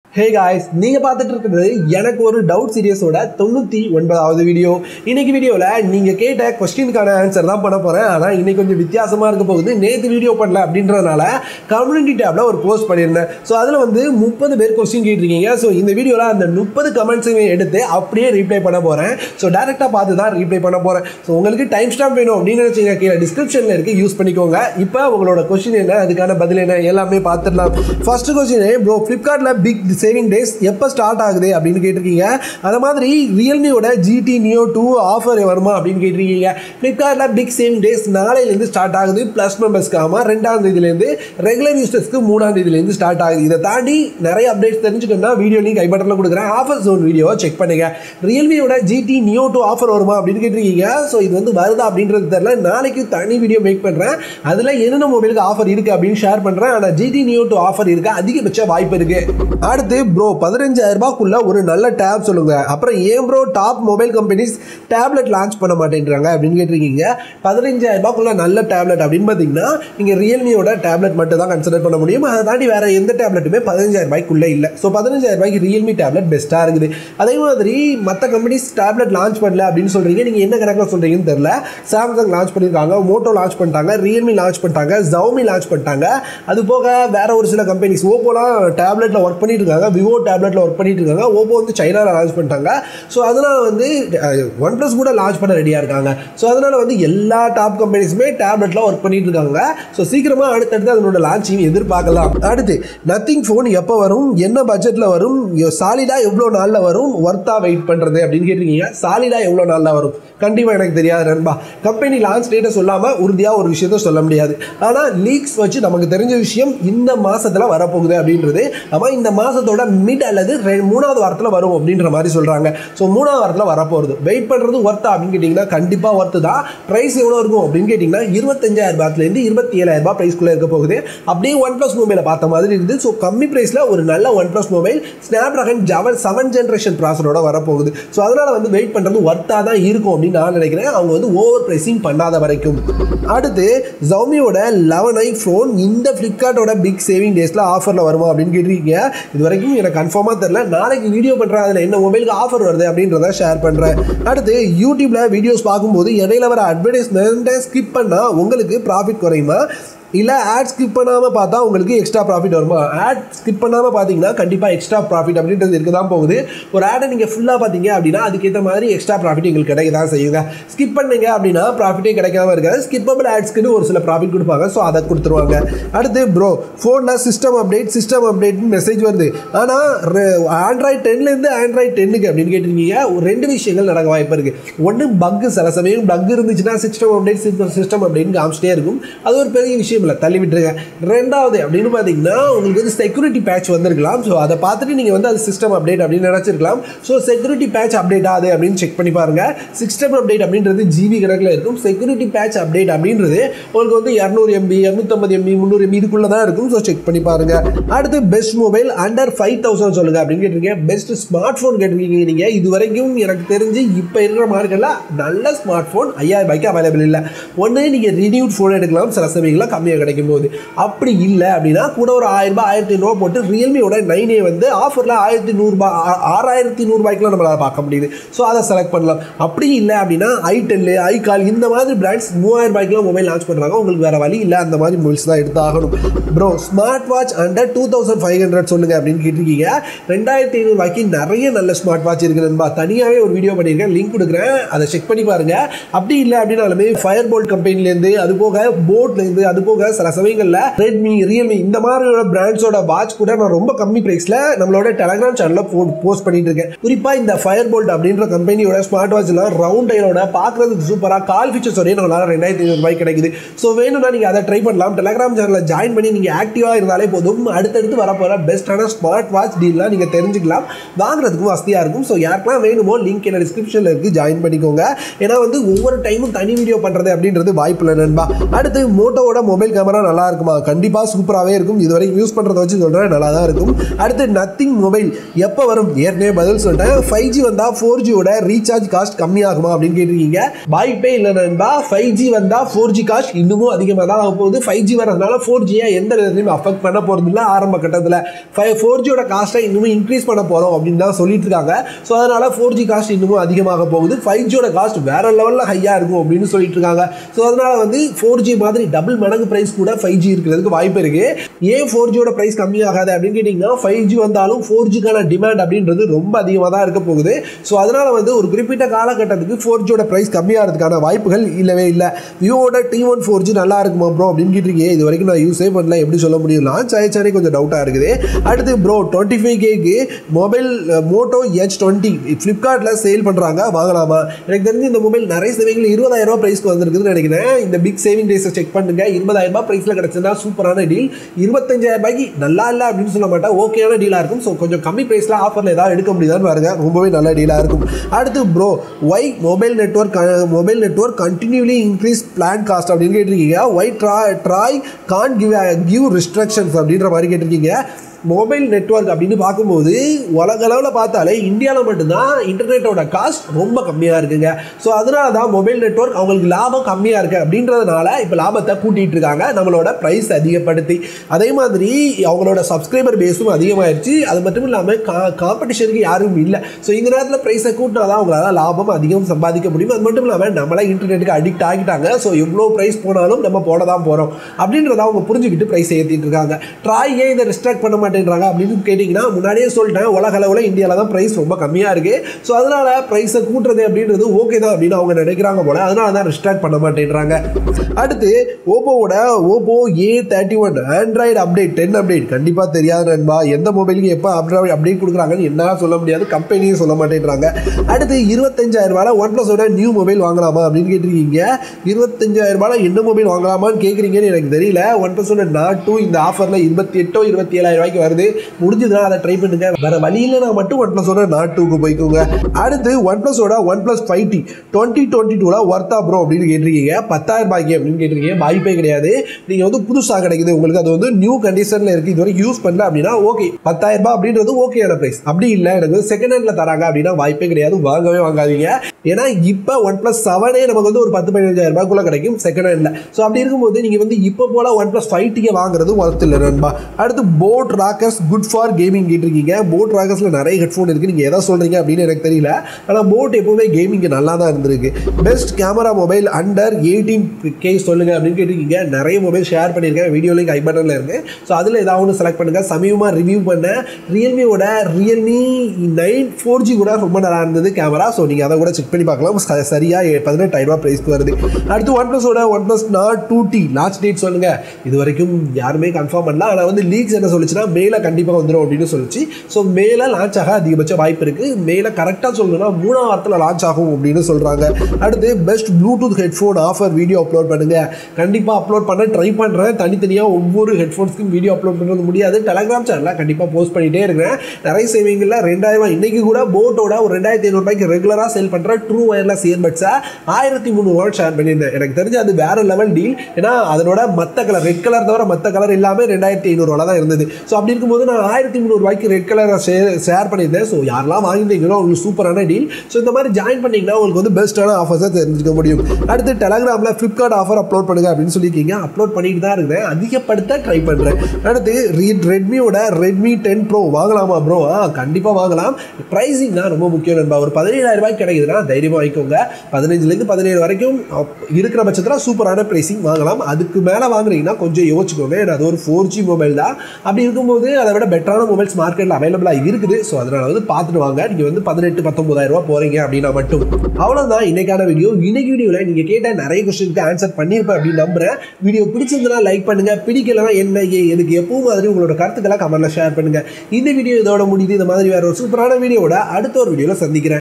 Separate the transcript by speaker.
Speaker 1: hey guys நீங்க பார்த்துட்டு இருக்கிறது எனக்கு ஒரு டவுட் சீரியஸோட தொண்ணூத்தி ஒன்பதாவது வீடியோ இன்னைக்கு வீடியோல நீங்க கேட்ட கொஸ்டினுக்கான ஆன்சர் தான் பண்ண போறேன் ஆனா இன்னைக்கு கொஞ்சம் வித்தியாசமா இருக்க போகுது நேத்து வீடியோ பண்ணல அப்படின்றதுனால கம்யூனிட்டி டேப்ல ஒரு போஸ்ட் பண்ணியிருந்தேன் ஸோ அதுல வந்து முப்பது பேர் கொஸ்டின் கேட்டிருக்கீங்க ஸோ இந்த வீடியோல அந்த முப்பது கமெண்ட்ஸையும் எடுத்து அப்படியே ரீப்ளை பண்ண போறேன் ஸோ டேரக்டா பார்த்து தான் ரீப்ளை பண்ண போறேன் ஸோ உங்களுக்கு டைம் ஸ்டாம்ப் வேணும் அப்படின்னு நினைச்சீங்க கீழே டிஸ்கிரிப்ஷன்ல இருக்கு யூஸ் பண்ணிக்கோங்க இப்போ உங்களோட கொஸ்டின் என்ன அதுக்கான பதில் என்ன எல்லாமே பார்த்துடலாம் ஃபர்ஸ்ட் கொஸ்டின் ப்ரோ ஃப்ளிப்கார்ட்ல பிக் சேவிங் டேஸ் எப்போ ஸ்டார்ட் ஆகுது அப்படின்னு கேட்டிருக்கீங்க அது மாதிரி ரியல்மியோட ஜிடி நியோ டூ ஆஃபர் வருமா அப்படின்னு கேட்டிருக்கீங்க ஃப்ளிப்கார்ட்ல பிக் சேவிங் டேஸ் நாளையிலேருந்து ஸ்டார்ட் ஆகுது ப்ளஸ் மெம்பர்ஸ்க்கு ஆமாம் ரெண்டாம் தேதியிலேருந்து ரெகுலர் யூசர்ஸ்க்கு மூணாம் தேதியிலேருந்து ஸ்டார்ட் ஆகுது இதை தாண்டி நிறைய அப்டேட்ஸ் தெரிஞ்சுக்கணும்னா வீடியோ லிங்க் ஐபட்டனில் கொடுக்குறேன் ஆஃபர் ஜோன் வீடியோவை செக் பண்ணுங்க ரியல்மியோட ஜிடி நியோ டூ ஆஃபர் வருமா அப்படின்னு கேட்டிருக்கீங்க ஸோ இது வந்து வருதா அப்படின்றது தெரியல நாளைக்கு தனி வீடியோ மேக் பண்ணுறேன் அதில் என்னென்ன மொபைலுக்கு ஆஃபர் இருக்குது அப்படின்னு ஷேர் பண்ணுறேன் ஆனால் ஜிடி நியோ டூ ஆஃபர் இருக்கு அதிகபட்ச வாய்ப்பு இருக்கு அடுத்து ப்ரோ பதினஞ்சாயிரம் ரூபாய்க்குள்ள ஒரு நல்ல டேப் சொல்லுங்க அப்புறம் ஏன் bro top mobile companies tablet launch பண்ண மாட்டேன்றாங்க அப்படின்னு கேட்டிருக்கீங்க பதினஞ்சாயிரம் ரூபாய்க்குள்ள நல்ல டேப்லெட் அப்படின்னு பார்த்தீங்கன்னா நீங்கள் ரியல்மியோட டேப்லெட் மட்டும் தான் கன்சிடர் பண்ண முடியும் அதை தாண்டி வேற எந்த டேப்லெட்டுமே பதினஞ்சாயிரம் ரூபாய்க்குள்ள இல்லை ஸோ பதினஞ்சாயிரம் ரூபாய்க்கு ரியல்மி டேப்லெட் பெஸ்ட்டாக இருக்குது அதே மாதிரி மற்ற கம்பெனிஸ் டேப்லெட் லான்ச் பண்ணல அப்படின்னு சொல்றீங்க நீங்கள் என்ன கணக்கில் சொல்றீங்கன்னு தெரியல சாம்சங் லான்ச் பண்ணியிருக்காங்க மோட்டோ லான்ச் பண்ணிட்டாங்க ரியல்மி லான்ச் பண்ணிட்டாங்க ஜவுமி லான்ச் பண்ணிட்டாங்க அது போக வேற ஒரு சில கம்பெனிஸ் ஓப்போலாம் டேப்லெட்டில் ஒர்க் பண்ணிட்டு இருக்காங்க விவோ டேப்லெட்டில் ஒர்க் பண்ணிட்டு இருக்காங்க ஓப்போ வந்து சைனாவில் லான்ச் பண்ணிட்டாங்க ஸோ அதனால வந்து ஒன் ப்ளஸ் கூட லான்ச் பண்ண ரெடியாக இருக்காங்க ஸோ அதனால வந்து எல்லா டாப் கம்பெனிஸுமே டேப்லெட்டில் ஒர்க் பண்ணிட்டு இருக்காங்க ஸோ சீக்கிரமாக அடுத்தடுத்து அதனோட லான்ச்சிங் எதிர்பார்க்கலாம் அடுத்து நத்திங் ஃபோன் எப்போ வரும் என்ன பட்ஜெட்டில் வரும் சாலிடாக எவ்வளோ நாளில் வரும் ஒர்த்தா வெயிட் பண்ணுறது அப்படின்னு கேட்டிருக்கீங்க சாலிடாக எவ்வளோ நாளில் வரும் கண்டிப்பாக எனக்கு தெரியாது நண்பா கம்பெனி லான்ச் டேட்டை சொல்லாமல் உறுதியாக ஒரு விஷயத்த சொல்ல முடியாது ஆனால் லீக்ஸ் வச்சு நமக்கு தெரிஞ்ச விஷயம் இந்த மாசத்துல வரப்போகுது அப்படின்றது ஆமாம் இந்த மாசத்தோட மிட் அல்லது ரெ- மூணாவது வாரத்தில் வரும் அப்படின்ற மாதிரி சொல்கிறாங்க ஸோ மூணாவது வாரத்தில் வரப்போகுது வெயிட் பண்ணுறது ஒர்த்தா அப்படின்னு கேட்டிங்கன்னா கண்டிப்பாக ஒர்த்து தான் ப்ரைஸ் எவ்வளோ இருக்கும் அப்படின்னு கேட்டிங்கன்னா இருபத்தஞ்சாயிரம் ரூபாய்லேருந்து இருபத்தி ஏழாயிரம் ரூபாய் ப்ரைஸ்க்குள்ளே இருக்க போகுது அப்படியே ஒன் ப்ளஸ் மொபைலை பார்த்த மாதிரி இருக்குது ஸோ கம்மி ப்ரைஸில் ஒரு நல்ல OnePlus mobile Snapdragon ஜவல் செவன் ஜென்ரேஷன் ப்ராசரோட வரப்போகுது ஸோ அதனால் வந்து வெயிட் பண்ணுறது ஒர்த்தாக தான் இருக்கும் அப்படின்னு நான் நினைக்கிறேன் அவங்க வந்து ஓவர் ப்ரைஸிங் பண்ணாத வரைக்கும் அடுத்து ஜவுமியோட லெவன் ஐ ஃபோன் இந்த ஃப்ளிப்கார்ட்டோட பிக் சேவிங் டேஸில் ஆஃபரில் வருமா அப்படின்னு கேட்டிருக்கீங்க இது வரைக்கும் எனக்கு கன்ஃபார்மாக தெரில நாளைக்கு வீடியோ பண்ணுறேன் அதில் என்ன மொபைலுக்கு ஆஃபர் வருது அப்படின்றத ஷேர் பண்ணுறேன் அடுத்து யூடியூப்ல வீடியோஸ் பார்க்கும்போது இடையில வர அட்வர்டைஸ்மெண்ட்டை ஸ்கிப் பண்ணால் உங்களுக்கு ப்ராஃபிட் குறையுமா இல்லை ஆட் ஸ்கிப் பண்ணாமல் பார்த்தா உங்களுக்கு எக்ஸ்ட்ரா ப்ராஃபிட் வருமா ஆட் ஸ்கிப் பண்ணாமல் பார்த்தீங்கன்னா கண்டிப்பாக எக்ஸ்ட்ரா ப்ராஃபிட் அப்படின்றது இருக்க தான் போகுது ஒரு ஆடை நீங்கள் ஃபுல்லாக பார்த்தீங்க அப்படின்னா அதுக்கேற்ற மாதிரி எக்ஸ்ட்ரா ப்ராஃபிட் உங்களுக்கு கிடைக்க தான் செய்யுங்க ஸ்கிப் பண்ணீங்க அப்படின்னா ப்ராஃபிட்டே கிடைக்காம இருக்காது ஸ்கிப்பபிள் ஆட்ஸ்க்குன்னு ஒரு சில ப்ராஃபிட் கொடுப்பாங்க ஸோ அதை கொடுத்துருவாங்க அடுத்து ப்ரோ ஃபோனில் சிஸ்டம் அப்டேட் சிஸ்டம் அப்டேட்னு மெசேஜ் வருது ஆனால் ஆண்ட்ராய்ட் டென்லேருந்து ஆண்ட்ராய்ட் டென்னுக்கு அப்படின்னு கேட்டிருக்கீங்க ஒரு ரெண்டு விஷயங்கள் நடக்க வாய்ப்பு இருக்குது ஒன்று பக்கு சில சமயம் பக் இருந்துச்சுன்னா சிஸ்டம் அப்டேட் சிஸ்டம் அப்டேட்னு காமிச்சிட்டே இருக்கும் அது ஒரு பெரிய விஷயம் இல்லை தள்ளி விட்டுருங்க ரெண்டாவது அப்படின்னு பார்த்தீங்கன்னா உங்களுக்கு வந்து செக்யூரிட்டி பேட்ச் வந்திருக்கலாம் ஸோ அதை பார்த்துட்டு நீங்கள் வந்து அது சிஸ்டம் அப்டேட் அப்படின்னு நினச்சிருக்கலாம் ஸோ செக்யூரிட்டி பேட்ச் அப்டேட் ஆகுது அப்படின்னு செக் பண்ணி பாருங்க சிஸ்டம் அப்டேட் அப்படின்றது ஜிபி கணக்கில் இருக்கும் செக்யூரிட்டி பேட்ச் அப்டேட் அப்படின்றது உங்களுக்கு வந்து இரநூறு எம்பி இரநூத்தம்பது எம்பி முந்நூறு எம்பி இதுக்குள்ள தான் இருக்கும் ஸோ செக் பண்ணி பாருங்க அடுத்து best mobile under five thousand சொல்லுங்க அப்படின்னு கேட்டிருக்கீங்க பெஸ்ட் ஸ்மார்ட் ஃபோன் கேட்டிருக்கீங்க நீங்க இது வரைக்கும் எனக்கு தெரிஞ்சு இப்போ இருக்கிற மார்க்கெட்டில் நல்ல ஸ்மார்ட் ஃபோன் ஐயாயிரம் ரூபாய்க்கு அவைலபிள் இல்லை ஒன்று நீங்கள் ரினியூட் ஃபோன் எடுக்கலாம் சில சமயங்களில் கம்மியாக கிடைக்கும் போது அப்படி இல்லை அப்படின்னா கூட ஒரு ஆயிரம் ரூபாய் ஆயிரத்தி ஐநூறுவா போட்டு ரியல்மியோட நைனே வந்து ஆஃபரில் ஆயிரத்தி நூறுபா ஆறாயிரத்தி நூறுபாய்க்குலாம் நம்மளால் பார்க்க முடியுது ஸோ அதை செலக்ட் பண்ணலாம் அப்படி இல்லை அப்படின்னா ஐ டெல்லு ஐ கால் இந்த மாதிரி பிராண்ட்ஸ் மூவாயிரம் ரூபாய்க்குலாம் மொபைல் லான்ச் பண்ணுறாங்க உங்களுக்கு வேற வழி இல்லை அந்த மாதிரி மொபைல்ஸ் தான் எடுத்து ஆகணும் bro smart watch under two thousand five hundred சொல்லுங்க அப்படின்னு கேட்டிருக்கீங்க ரெண்டாயிரத்தி ஐநூறுபாய்க்கு நிறைய நல்ல ஸ்மார்ட் வாட்ச் இருக்குது நண்பா தனியாகவே ஒரு வீடியோ பண்ணியிருக்கேன் லிங்க் கொடுக்குறேன் அதை செக் பண்ணி பாருங்க அப்படி இல்லை அப்படின்னாலுமே ஃபயர் போல்ட் கம்பெனிலேருந்து அது போக போட்லேருந்து அது போக சில சமயங்களில் ரெட்மி ரியல்மி இந்த மாதிரியோட பிராண்ட்ஸோட வாட்ச் கூட நான் ரொம்ப கம்மி ப்ரைஸில் நம்மளோட டெலகிராம் சேனலில் போஸ்ட் பண்ணிட்டு இருக்கேன் குறிப்பாக இந்த ஃபயர் போல்ட் அப்படின்ற கம்பெனியோட ஸ்மார்ட் வாட்ச்லாம் ரவுண்ட் டைலோட பார்க்குறதுக்கு சூப்பராக கால் ஃபீச்சர்ஸ் வரையும் நம்மளால ரெண்டாயிரத்தி ஐநூறு ரூபாய் கிடைக்குது ஸோ வேணும்னா நீங்கள் அதை ட்ரை பண்ணலாம் டெலகிராம் சேனலில் ஜாயின் பண்ணி நீங்கள் ஆக்டிவாக இருந்தாலே போதும் அடுத்தடுத்து வரப்போகிற பெஸ்ட்டான ஸ்மார்ட் வாட்ச் டீல்லாம் நீங்கள் தெரிஞ்சுக்கலாம் வாங்குறதுக்கும் வசதியாக இருக்கும் ஸோ யாருக்கெல்லாம் வேணுமோ லிங்க் என்ன டிஸ்கிரிப்ஷனில் இருக்குது ஜாயின் பண்ணிக்கோங்க ஏன்னா வந்து ஒவ்வொரு டைமும் தனி வீடியோ பண்ணுறது அப்படின்றது வாய்ப்பு இல்லை நண்பா அடுத்து மோட்டோவோட மொபைல் மொபைல் கேமரா நல்லா இருக்குமா கண்டிப்பாக சூப்பராகவே இருக்கும் இது வரைக்கும் யூஸ் பண்ணுறத வச்சு சொல்கிறேன் நல்லா தான் இருக்கும் அடுத்து நத்திங் மொபைல் எப்போ வரும் ஏற்கனவே பதில் சொல்லிட்டேன் ஃபைவ் ஜி வந்தால் ஃபோர் ஜியோட ரீசார்ஜ் காஸ்ட் கம்மியாகுமா அப்படின்னு கேட்டிருக்கீங்க வாய்ப்பே இல்லை நண்பா ஃபைவ் ஜி வந்தால் ஃபோர் ஜி காஸ்ட் இன்னமும் அதிகமாக தான் ஆக போகுது ஃபைவ் ஜி வரதுனால ஃபோர் ஜியை எந்த விதத்துலையும் அஃபெக்ட் பண்ண போகிறது இல்லை ஆரம்ப கட்டத்தில் ஃபைவ் ஃபோர் ஜியோட காஸ்ட்டை இன்னமும் இன்க்ரீஸ் பண்ண போகிறோம் அப்படின்னு தான் சொல்லிட்டு இருக்காங்க ஸோ அதனால் ஃபோர் ஜி காஸ்ட் இன்னமும் அதிகமாக போகுது ஃபைவ் ஜியோட காஸ்ட் வேற லெவலில் ஹையாக இருக்கும் அப்படின்னு சொல்லிட்டு இருக்காங்க ஸோ அதனால் வந்து ஃபோர் ஜி மாதிரி டபுள் மடங்கு ப்ரைஸ் கூட ஃபைவ் ஜி இருக்கிறதுக்கு வாய்ப்பு இருக்குது ஏன் ஃபோர் ஜியோட ப்ரைஸ் கம்மியாகாது அப்படின்னு கேட்டிங்கன்னா ஃபைவ் ஜி வந்தாலும் ஃபோர் ஜிக்கான டிமாண்ட் அப்படின்றது ரொம்ப அதிகமாக தான் இருக்க போகுது ஸோ அதனால் வந்து ஒரு குறிப்பிட்ட காலகட்டத்துக்கு ஃபோர் ஜியோட ப்ரைஸ் கம்மியாகிறதுக்கான வாய்ப்புகள் இல்லவே இல்லை விவோட டி ஒன் ஃபோர் ஜி நல்லா இருக்குமா ப்ரோ அப்படின்னு கேட்டிருக்கீங்க இது வரைக்கும் நான் யூஸே பண்ணல எப்படி சொல்ல முடியும் லான்ச் ஆயிடுச்சானே கொஞ்சம் டவுட்டாக இருக்குது அடுத்து ப்ரோ டுவெண்ட்டி ஃபைவ் கேக்கு மொபைல் மோட்டோ எச் டுவெண்ட்டி ஃப்ளிப்கார்ட்டில் சேல் பண்ணுறாங்க வாங்கலாமா எனக்கு தெரிஞ்சு இந்த மொபைல் நிறைய சேவிங்கில் இருபதாயிரம் ரூபாய் ப்ரைஸ்க்கு வந்திருக்குதுன்னு நினைக்கிறேன் இந்த பிக் சேவிங் டேஸை செக் பண்ணுங்க இருபதாயிரம் ரூபாய் ப்ரைஸில் கிடச்சதுன்னா சூப்பரான டீல் இருபத்தஞ்சாயிரம் ரூபாய்க்கு நல்லா இல்லை அப்படின்னு சொல்ல மாட்டேன் ஓகேயான டீலாக இருக்கும் ஸோ கொஞ்சம் கம்மி ப்ரைஸில் ஆஃபரில் ஏதாவது எடுக்க முடியுதான்னு பாருங்க ரொம்பவே நல்ல டீலாக இருக்கும் அடுத்து bro why mobile network mobile network continuously increase plan cost அப்படின்னு கேட்டிருக்கீங்க ஒய் ட்ரா TRAI can give give restrictions அப்படின்ற மாதிரி கேட்டிருக்கீங்க மொபைல் நெட்ஒர்க் அப்படின்னு பார்க்கும்போது உலக அளவில் பார்த்தாலே இந்தியாவில் மட்டும்தான் இன்டர்நெட்டோட காஸ்ட் ரொம்ப கம்மியாக இருக்குங்க ஸோ அதனால தான் மொபைல் நெட்ஒர்க் அவங்களுக்கு லாபம் கம்மியாக இருக்குது அப்படின்றதுனால இப்போ லாபத்தை கூட்டிகிட்டு இருக்காங்க நம்மளோட ப்ரைஸ் அதிகப்படுத்தி அதே மாதிரி அவங்களோட சப்ஸ்கிரைபர் பேஸும் அதிகமாகிடுச்சு அது மட்டும் இல்லாமல் கா காம்படிஷனுக்கு யாரும் இல்லை ஸோ இந்த நேரத்தில் ப்ரைஸை கூட்டினா தான் அவங்களால லாபம் அதிகம் சம்பாதிக்க முடியும் அது மட்டும் இல்லாமல் நம்மளே இன்டர்நெட்டுக்கு அடிக்ட் ஆகிட்டாங்க ஸோ எவ்வளோ ப்ரைஸ் போனாலும் நம்ம போட தான் போகிறோம் அப்படின்றத அவங்க புரிஞ்சுக்கிட்டு ப்ரைஸ் ஏற்றிட்டு இருக்காங்க ட்ராய் ஏன் இதை ரெஸ்ட்ராக்ட் பண்ண மாட்டேன்றாங்க அப்படின்னு கேட்டிங்கன்னா முன்னாடியே சொல்லிட்டேன் உலக அளவில் இந்தியாவில் தான் ப்ரைஸ் ரொம்ப கம்மியாக இருக்குது ஸோ அதனால் ப்ரைஸை கூட்டுறது அப்படின்றது ஓகே தான் அப்படின்னு அவங்க நினைக்கிறாங்க போல அதனால தான் ரெஸ்ட்ராக்ட் பண்ண மாட்டேன்றாங்க அடுத்து ஓப்போவோட Oppo A thirty one Android update ten update கண்டிப்பாக தெரியாத நண்பா எந்த மொபைலுக்கு எப்போ அப்டேட் அப்டேட் கொடுக்குறாங்கன்னு என்னால் சொல்ல முடியாது கம்பெனியும் சொல்ல மாட்டேன்றாங்க அடுத்து இருபத்தஞ்சாயிரம் ரூபாய் ஒன் ப்ளஸோட நியூ மொபைல் வாங்கலாமா அப்படின்னு கேட்டிருக்கீங்க இருபத்தஞ்சாயிரம் ரூபாய் என்ன மொபைல் வாங்கலாமான்னு கேட்குறீங்கன்னு எனக்கு தெரியல ஒன் ப்ளஸோட நாட் டூ இந்த ஆஃபரில் இருபத்தி எட்டோ இருபத்தி ஏழாயிரம் ரூபாய்க்கு வருது முடிஞ்சதுன்னா அதை ட்ரை பண்ணுங்க வேற வழியில் நான் மட்டும் ஒன் ப்ளஸோட நாட் டூக்கு போய்க்கோங்க அடுத்து ஒன் ப்ளஸோட OnePlus five T twenty twenty டூவில் ஒர்த்தா ப்ரோ அப்படின்னு கேட்டிருக்கீங்க பத்தாயிரம் ரூபாய்க்கு அப்படின்னு கேட்டிருக்கீங்க வாய்ப்பே கிடையாது நீங்கள் வந்து புதுசாக கிடைக்குது உங்களுக்கு அது வந்து நியூ கண்டிஷனில் இருக்குது இது வரைக்கும் யூஸ் பண்ணல அப்படின்னா ஓகே பத்தாயிரம் ரூபாய் அப்படின்றது ஓகேயான ப்ரைஸ் அப்படி இல்லை எனக்கு வந்து செகண்ட் ஹேண்டில் தராங்க அப்படின்னா வாய்ப்பே கிடையாது வாங்கவே வாங்காதீங்க ஏன்னா இப்போ ஒன் ப்ளஸ் செவனே நமக்கு வந்து ஒரு பத்து பதினஞ்சாயிரம் ரூபாய்க்குள்ள கிடைக்கும் செகண்ட் ஹேண்டில் ஸோ அப்படி இருக்கும்போது நீங்கள் வந்து இப்போ போல ஒன் ப்ளஸ் ஃபைவ் டியை வாங்குறது ஒர்த்து இல்லை நண்பா அடுத்து boAt Rockers good for gaming கேட்டிருக்கீங்க போட் ராக்கர்ஸில் நிறைய ஹெட்ஃபோன் இருக்குது நீங்கள் எதை சொல்கிறீங்க அப்படின்னு எனக்கு தெரியல ஆனால் போட் எப்போவுமே கேமிங் நல்லா தான் இருந்திருக்கு best camera mobile under eighteen K சொல்லுங்கள் அப்படின்னு கேட்டிருக்கீங்க நிறைய மொபைல் ஷேர் பண்ணியிருக்கேன் வீடியோ லிங்க் ஐ பட்டனில் இருக்குது ஸோ அதில் ஏதாவது ஒன்று செலக்ட் பண்ணுங்கள் சமீபமாக ரிவ்யூ பண்ண ரியல்மியோட ரியல்மி நைன் ஃபோர் ஜி கூட ரொம்ப நல்லா இருந்தது கேமரா ஸோ நீங்கள் அதை கூட செக் பண்ணி பார்க்கலாம் ச- சரியா பதினெட்டாயிரம் ரூபாய் ப்ரைஸ்க்கு வருது அடுத்து ஒன் ப்ளஸோட OnePlus Nord two T last date சொல்லுங்கள் இது வரைக்கும் யாருமே கன்ஃபார்ம் பண்ணல ஆனால் வந்து லீக்ஸ் என்ன சொல்லுச்சுன்னா மேலே கண்டிப்பாக வந்துடும் அப்படின்னு சொல்லிச்சு ஸோ மேலே லான்ச் ஆக அதிகபட்ச வாய்ப்பு இருக்குது மேலே கரெக்டாக சொல்லணும்னா மூணாம் வாரத்தில் லான்ச் ஆகும் அப்படின்னு சொல்கிறாங்க அடுத்து best Bluetooth headphone offer video upload பண்ணுங்க கண்டிப்பாக அப்லோட் பண்ண ட்ரை பண்ணுறேன் தனித்தனியாக ஒவ்வொரு ஹெட்ஃபோன்ஸ்க்கும் வீடியோ அப்லோட் பண்ணுறது முடியாது டெலகிராம் சேனலில் கண்டிப்பாக போஸ்ட் பண்ணிகிட்டே இருக்கிறேன் நிறைய சேவிங்கில் ரெண்டாயிரம் ரூபாய் இன்னைக்கு கூட போட்டோட ஒரு ரெண்டாயிரத்தி ஐநூறுபாய்க்கு ரெகுலராக சேல் பண்ணுற ட்ரூ ஒயர்லெஸ் இயர்பட்ஸை ஆயிரத்தி முந்நூறுவா ஷேர் பண்ணியிருந்தேன் எனக்கு தெரிஞ்சு அது வேற லெவல் டீல் ஏன்னா அதனோட மற்ற கலர் ரெட் கலர் தவிர மற்ற கலர் எல்லாமே ரெண்டாயிரத்தி ஐநூறுவா தான் இருந்தது ஸோ அப்படி இருக்கும்போது நான் ஆயிரத்தி முந்நூறுபாய்க்கு ரெட் கலரை ஷேர் ஷேர் பண்ணியிருந்தேன் ஸோ யாரெல்லாம் வாங்கிட்டீங்களோ உங்களுக்கு சூப்பரான டீல் ஸோ இந்த மாதிரி ஜாயின் பண்ணிங்கன்னா உங்களுக்கு வந்து பெஸ்ட்டான ஆஃபர்ஸை தெரிஞ்சுக்க முடியும் அடுத்து டெலகிராமில் ஃப்ளிப்கார்ட் ஆஃபர் அப்லோட் பண்ணுங்க அப்படின்னு சொல்லியிருக்கீங்க அப்லோட் பண்ணிட்டு தான் இருக்கிறேன் அதிகப்படுத்த ட்ரை பண்ணுறேன் அடுத்து ரெட்மியோட ரெட்மி டென் ப்ரோ வாங்கலாமா ப்ரோ ஆ கண்டிப்பாக வாங்கலாம் ப்ரைஸிங் தான் ரொம்ப முக்கியம் நண்பா ஒரு பதினேழாயிரம் ரூபாய்க்கு கிடைக்குதுன்னா தைரியமாக வாங்கிக்கோங்க பதினஞ்சுலேருந்து பதினேழு வரைக்கும் அப்- இருக்கிற பட்சத்தில் சூப்பரான ப்ரைஸிங் வாங்கலாம் அதுக்கு மேலே வாங்குறீங்கன்னா கொஞ்சம் யோசிச்சுக்கோங்க ஏன்னா அது ஒரு ஃபோர் ஜி மொபைல் தான் அப்படி இருக்கும்போது அதை விட பெட்டரான மொபைல்ஸ் மார்க்கெட்டில் அவைலபிளாக இருக்குது ஸோ அதனால் வந்து பார்த்துட்டு வாங்க நீங்கள் வந்து பதினெட்டு பத்தொம்பதாயிரம் ரூபாய் போகிறீங்க அப்படின்னா மட்டும் அவ்வளோதான் இன்னைக்கான வீடியோ இன்னைக்கு வீடியோவில் நீங்கள் கேட்ட நிறைய கொஸ்டினுக்கு ஆன்சர் பண்ணியிருப்பேன் அப்படின்னு நம்புறேன் வீடியோ பிடிச்சிருந்தனா லைக் பண்ணுங்க பிடிக்கலனா என்ன ஏன் எனக்கு எப்பவும் மாதிரி உங்களோட கருத்துக்களை கமெண்ட்ல ஷேர் பண்ணுங்க இந்த வீடியோ இதோட முடியுது இந்த மாதிரி வேற ஒரு சூப்பரான வீடியோவோட அடுத்த ஒரு வீடியோவில் சந்திக்கிறேன்